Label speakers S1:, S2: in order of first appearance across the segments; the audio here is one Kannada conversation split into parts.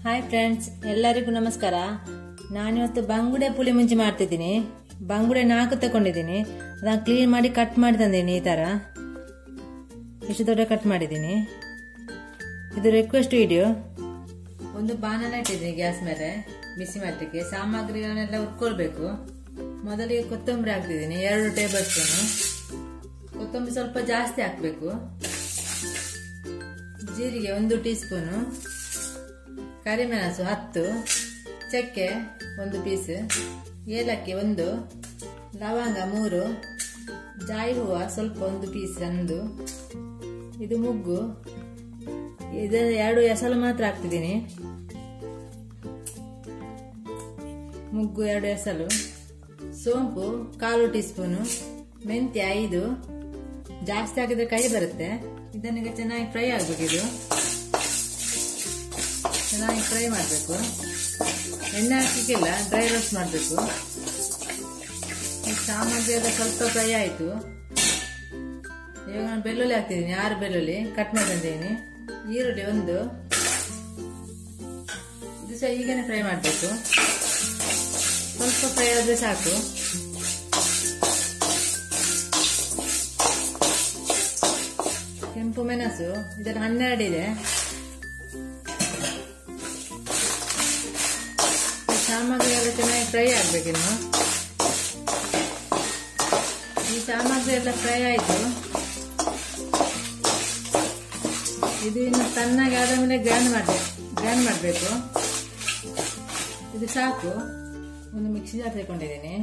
S1: ಹಾಯ್ ಫ್ರೆಂಡ್ಸ್ ಎಲ್ಲರಿಗೂ ನಮಸ್ಕಾರ ನಾನಿವತ್ತು ಬಂಗುಡೆ ಪುಳಿ ಮುಂಚಿ ಮಾಡ್ತಿದ್ದೀನಿ ಬಂಗುಡೆ ನಾಲ್ಕು ತಗೊಂಡಿದ್ದೀನಿ ಅದನ್ನ ಕ್ಲೀನ್ ಮಾಡಿ ಕಟ್ ಮಾಡಿ ತಂದೀನಿ ಈ ಥರ ಇಷ್ಟು ದೊಡ್ಡ ಕಟ್ ಮಾಡಿದ್ದೀನಿ ಇದು ರಿಕ್ವೆಸ್ಟ್ ವಿಡಿಯೋ ಒಂದು ಬಾಣನ ಇಟ್ಟಿದ್ದೀನಿ ಗ್ಯಾಸ್ ಮೇಲೆ ಬಿಸಿ ಮಾಡಲಿಕ್ಕೆ ಸಾಮಗ್ರಿಗಳನ್ನೆಲ್ಲ ಹುರ್ಕೊಳ್ಬೇಕು ಮೊದಲಿಗೆ ಕೊತ್ತಂಬರಿ ಹಾಕ್ತಿದ್ದೀನಿ ಎರಡು ಟೇಬಲ್ ಸ್ಪೂನು ಕೊತ್ತಂಬರಿ ಸ್ವಲ್ಪ ಜಾಸ್ತಿ ಹಾಕಬೇಕು ಜೀರಿಗೆ ಒಂದು ಟೀ ಸ್ಪೂನು ಕರಿಮೆಣಸು ಹತ್ತು ಚಕ್ಕೆ ಒಂದು ಪೀಸ್ ಏಲಕ್ಕಿ ಒಂದು ಲವಂಗ ಮೂರು ಜಾಯಿ ಹೂವು ಸ್ವಲ್ಪ ಒಂದು ಪೀಸ್ ಒಂದು ಇದು ಮುಗ್ಗು ಇದು ಎರಡು ಎಸಲು ಮಾತ್ರ ಹಾಕ್ತಿದ್ದೀನಿ ಮುಗ್ಗು ಎರಡು ಎಸಲು ಸೋಂಪು ಕಾಲು ಟೀ ಸ್ಪೂನು ಮೆಂತ್ಯ ಐದು ಜಾಸ್ತಿ ಹಾಕಿದ್ರೆ ಕೈ ಬರುತ್ತೆ ಇದನ್ನೀಗ ಚೆನ್ನಾಗಿ ಫ್ರೈ ಆಗ್ಬೇಕು ಇದು ಚೆನ್ನಾಗಿ ಫ್ರೈ ಮಾಡಬೇಕು ಎಣ್ಣೆ ಹಾಕಲಿಕ್ಕಿಲ್ಲ ಡ್ರೈ ರೋಸ್ಟ್ ಮಾಡಬೇಕು ಈ ಸಾಮಗ್ರಿ ಎಲ್ಲ ಸ್ವಲ್ಪ ಫ್ರೈ ಆಯಿತು ಇವಾಗ ನಾನು ಬೆಳ್ಳುಳ್ಳಿ ಹಾಕ್ತಿದ್ದೀನಿ ಆರು ಬೆಳ್ಳುಳ್ಳಿ ಕಟ್ ಮಾಡಿ ತಂದಿದ್ದೀನಿ ಈರುಳ್ಳಿ ಒಂದು ಇದು ಸಹ ಈಗನೇ ಫ್ರೈ ಮಾಡಬೇಕು ಸ್ವಲ್ಪ ಫ್ರೈ ಆದರೆ ಸಾಕು ಕೆಂಪು ಮೆಣಸು ಇದರ ಹನ್ನೆರಡು ಇದೆ ಸಾಮಗ್ರಿ ಎಲ್ಲ ಚೆನ್ನಾಗಿ ಫ್ರೈ ಆಗ್ಬೇಕಿನ್ನು ಈ ಸಾಮಗ್ರಿ ಎಲ್ಲ ಫ್ರೈ ಆಯಿತು ಇದು ಇನ್ನು ತನ್ನಾಗಿ ಆದ ಮೇಲೆ ಗ್ರ್ಯಾಂಡ್ ಮಾಡಬೇಕು ಗ್ರ್ಯಾಂಡ್ ಮಾಡಬೇಕು ಇದು ಸಾಕು ಒಂದು ಮಿಕ್ಸಿ ಜಾರ್ ತಗೊಂಡಿದ್ದೀನಿ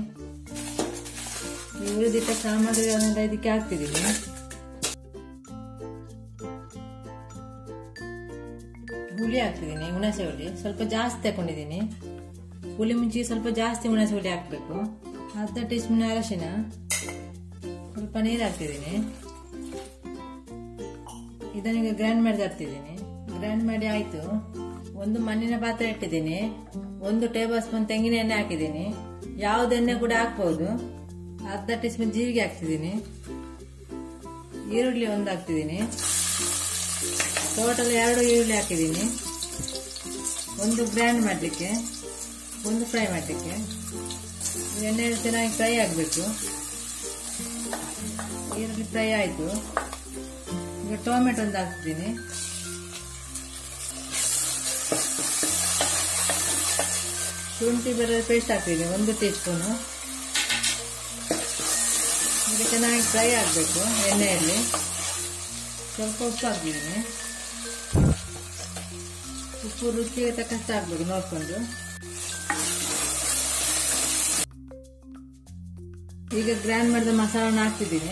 S1: ಈ ಉಳಿದಿಟ್ಟ ಸಾಮಗ್ರಿಗಳನ್ನೆಲ್ಲ ಇದಕ್ಕೆ ಹಾಕ್ತಿದ್ದೀನಿ ಹುಳಿ ಹಾಕ್ತಿದ್ದೀನಿ ಹುಣಸೆ ಹುಳಿ ಸ್ವಲ್ಪ ಜಾಸ್ತಿ ತಗೊಂಡಿದ್ದೀನಿ ಹುಳಿ ಮುಂಚೆ ಸ್ವಲ್ಪ ಜಾಸ್ತಿ ಹುಣಸೆ ಹುಳಿ ಹಾಕಬೇಕು ಅರ್ಧ ಟೀ ಸ್ಪೂನ್ ಅರಶಿನ ಸ್ವಲ್ಪ ನೀರು ಹಾಕ್ತಿದ್ದೀನಿ ಇದನ್ನೀಗ ಗ್ರೈಂಡ್ ಮಾಡಿ ತರ್ತಿದ್ದೀನಿ ಗ್ರೈಂಡ್ ಮಾಡಿ ಆಯಿತು ಒಂದು ಮಣ್ಣಿನ ಪಾತ್ರೆ ಇಟ್ಟಿದ್ದೀನಿ ಒಂದು ಟೇಬಲ್ ಸ್ಪೂನ್ ತೆಂಗಿನ ಎಣ್ಣೆ ಹಾಕಿದ್ದೀನಿ ಯಾವ್ದು ಎಣ್ಣೆ ಕೂಡ ಹಾಕ್ಬೋದು ಅರ್ಧ ಟೀ ಸ್ಪೂನ್ ಜೀರಿಗೆ ಹಾಕ್ತಿದ್ದೀನಿ ಈರುಳ್ಳಿ ಒಂದು ಹಾಕ್ತಿದ್ದೀನಿ ಟೋಟಲ್ ಎರಡು ಈರುಳ್ಳಿ ಹಾಕಿದ್ದೀನಿ ಒಂದು ಗ್ರೈಂಡ್ ಮಾಡಲಿಕ್ಕೆ ಒಂದು ಫ್ರೈ ಮಾಡಲಿಕ್ಕೆ ಎಣ್ಣೆ ಚೆನ್ನಾಗಿ ಫ್ರೈ ಆಗಬೇಕು ಈರುಳ್ಳಿ ಫ್ರೈ ಆಯಿತು ಈಗ ಟೊಮೆಟೊ ಒಂದು ಹಾಕ್ತಿದ್ದೀನಿ ಶುಂಠಿ ಬೆಳ್ಳುಳ್ಳಿ ಪೇಸ್ಟ್ ಹಾಕ್ತಿದ್ದೀನಿ ಒಂದು ಟೀ ಸ್ಪೂನು ಈಗ ಚೆನ್ನಾಗಿ ಫ್ರೈ ಆಗಬೇಕು ಎಣ್ಣೆಯಲ್ಲಿ ಸ್ವಲ್ಪ ಉಪ್ಪು ಹಾಕ್ತಿದ್ದೀನಿ ಉಪ್ಪು ರುಚಿಗೆ ತಕ್ಕಷ್ಟು ಹಾಕ್ಬೇಕು ನೋಡ್ಕೊಂಡು ಈಗ ಗ್ರೈಂಡ್ ಮಾಡಿದ ಮಸಾಲನ ಹಾಕ್ತಿದ್ದೀನಿ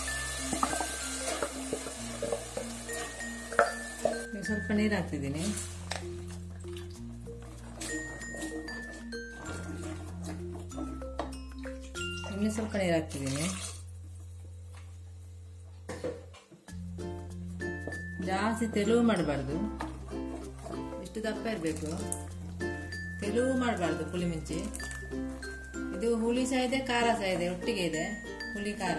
S1: ಸ್ವಲ್ಪ ನೀರು ಹಾಕ್ತಿದ್ದೀನಿ ಇನ್ನೂ ಸ್ವಲ್ಪ ನೀರು ಹಾಕ್ತಿದ್ದೀನಿ ಜಾಸ್ತಿ ತೆಲುವು ಮಾಡಬಾರ್ದು ಇಷ್ಟು ದಪ್ಪ ಇರಬೇಕು ತೆಲುವು ಮಾಡಬಾರ್ದು ಪುಳಿ ಮಿಂಚಿ ಇದು ಹುಳಿ ಸಹ ಇದೆ ಖಾರ ಸಹ ಇದೆ ಒಟ್ಟಿಗೆ ಇದೆ ಹುಳಿ ಖಾರ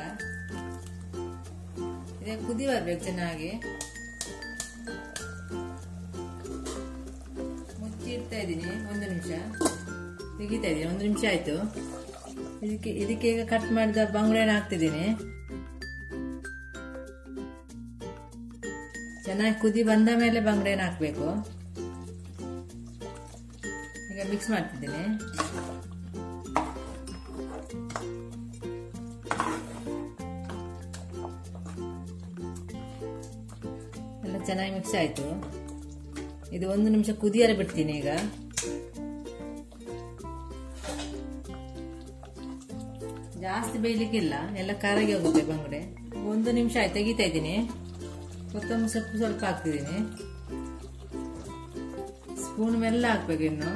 S1: ಇದೆ ಕುದಿ ಬರ್ಬೇಕು ಚೆನ್ನಾಗಿ ಮುಚ್ಚಿ ಇಡ್ತಾ ಇದ್ದೀನಿ ಒಂದು ನಿಮಿಷ ತೆಗಿತಾ ಇದ್ದೀನಿ ಒಂದು ನಿಮಿಷ ಆಯ್ತು ಇದಕ್ಕೆ ಇದಕ್ಕೆ ಈಗ ಕಟ್ ಮಾಡಿದ ಬಂಗುಡೆನ ಹಾಕ್ತಿದ್ದೀನಿ ಚೆನ್ನಾಗಿ ಕುದಿ ಬಂದ ಮೇಲೆ ಬಂಗುಡೆನ ಹಾಕ್ಬೇಕು ಈಗ ಮಿಕ್ಸ್ ಮಾಡ್ತಿದ್ದೀನಿ ಎಲ್ಲ ಚೆನ್ನಾಗಿ ಮಿಕ್ಸ್ ಆಯ್ತು ಇದು ಒಂದು ನಿಮಿಷ ಕುದಿಯಲು ಬಿಡ್ತೀನಿ ಈಗ ಜಾಸ್ತಿ ಬೇಯಲಿಕ್ಕಿಲ್ಲ ಎಲ್ಲ ಖಾರಾಗಿ ಹೋಗುತ್ತೆ ಬಂಗುಡೆ ಒಂದು ನಿಮಿಷ ಆಯ್ತು ತೆಗಿತಾ ಇದ್ದೀನಿ ಕೊತ್ತಂಬರಿ ಸೊಪ್ಪು ಸ್ವಲ್ಪ ಹಾಕ್ತಿದ್ದೀನಿ ಸ್ಪೂನ್ ಮೆಲ್ಲ ಹಾಕ್ಬೇಕು ಇನ್ನು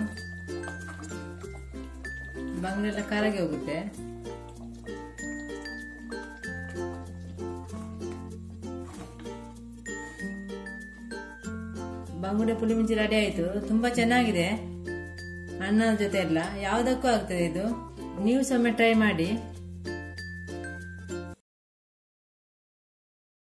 S1: ಬಂಗುಡೆ ಎಲ್ಲ ಖಾರಾಗಿ ಹೋಗುತ್ತೆ ಬಂಗುಡೆ ಪುಳಿ ಮಿಂಚಿ ರೆಡಿ ಆಯಿತು ತುಂಬಾ ಚೆನ್ನಾಗಿದೆ ಅನ್ನದ ಜೊತೆ ಎಲ್ಲ ಯಾವುದಕ್ಕೂ ಆಗ್ತದೆ ಇದು ನೀವು ಸೊಮ್ಮೆ ಟ್ರೈ ಮಾಡಿ